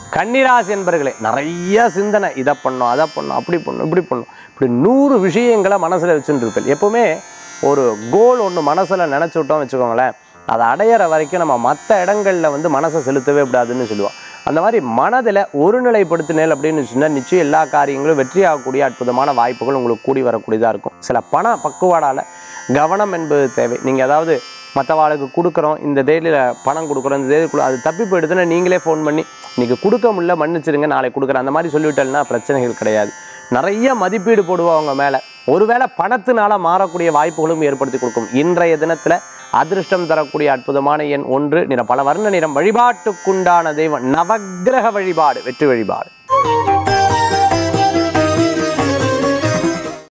கன்னிராசி என்பர்களே நிறைய சிந்தனை இதை பண்ணோம் அதை பண்ணோம் அப்படி பண்ணோம் இப்படி பண்ணோம் இப்படி நூறு விஷயங்களை மனசில் வச்சுட்டு இருப்பேன் எப்பவுமே ஒரு கோல் ஒன்று மனசில் நினச்சி விட்டோம் வச்சுக்கோங்களேன் அதை அடையிற வரைக்கும் நம்ம மற்ற இடங்களில் வந்து மனசை செலுத்தவே கூடாதுன்னு சொல்லுவோம் அந்த மாதிரி மனதில் ஒருநிலைப்படுத்தினேல் அப்படின்னு சொன்னால் நிச்சயம் எல்லா காரியங்களும் வெற்றியாகக்கூடிய அற்புதமான வாய்ப்புகள் உங்களுக்கு கூடி வரக்கூடியதாக இருக்கும் சில பண பக்குவாடால் கவனம் என்பது தேவை நீங்கள் அதாவது மற்றவாளுக்கு கொடுக்குறோம் இந்த தேதியில் பணம் கொடுக்குறோம் இந்த தேதி அது தப்பி போயிடுதுன்னா நீங்களே ஃபோன் பண்ணி இன்றைக்கி கொடுக்க முடியல மன்னிச்சிடுங்க நாளைக்கு கொடுக்குறேன் அந்த மாதிரி சொல்லிவிட்டேன்னா பிரச்சனைகள் கிடையாது நிறைய மதிப்பீடு போடுவோம் அவங்க மேலே ஒருவேளை பணத்தினால மாறக்கூடிய வாய்ப்புகளும் ஏற்படுத்தி கொடுக்கும் இன்றைய தினத்தில் அதிர்ஷ்டம் தரக்கூடிய அற்புதமான எண் ஒன்று நிறம் பல வர்ண நிறம் வழிபாட்டுக்குண்டான தெய்வம் நவக்கிரக வழிபாடு வெற்றி வழிபாடு